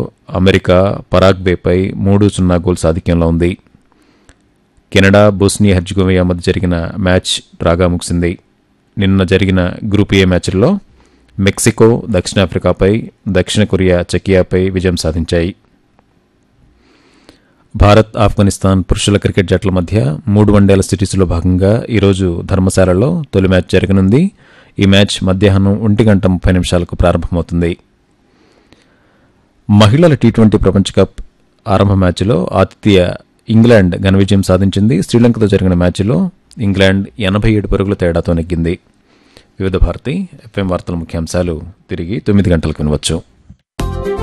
America పరాగ్వేపై మూడు సున్నా goals ఆధిక్యంలో ఉంది కెనడా బోస్నియా హెర్జిగోవియా మధ్య జరిగిన మ్యాచ్ డ్రాగా ముగిసింది నిన్న జరిగిన గ్రూప్ ఏ మ్యాచ్ల్లో మెక్సికో దక్షిణాఫ్రికాపై దక్షిణ కొరియా చెకియాపై విజయం సాధించాయి భారత్ ఆఫ్ఘనిస్తాన్ పురుషుల క్రికెట్ జట్ల మధ్య మూడు వన్డేల సిరీస్లో భాగంగా ఈరోజు ధర్మశాలలో తొలి మ్యాచ్ జరగనుంది ఈ మ్యాచ్ మధ్యాహ్నం ఒంటి గంట ముప్పై నిమిషాలకు ప్రారంభమవుతుంది మహిళల టీ ట్వంటీ ప్రపంచ కప్ ఆరంభ మ్యాచ్లో ఆతిథ్య ఇంగ్లాండ్ ఘన విజయం సాధించింది శ్రీలంకతో జరిగిన మ్యాచ్లో ఇంగ్లాండ్ ఎనభై ఏడు పరుగుల తేడాతో నెగ్గింది వివిధ భారతి ఎఫ్ఎం వార్తల ముఖ్యాంశాలు తిరిగి తొమ్మిది గంటలకు వినవచ్చు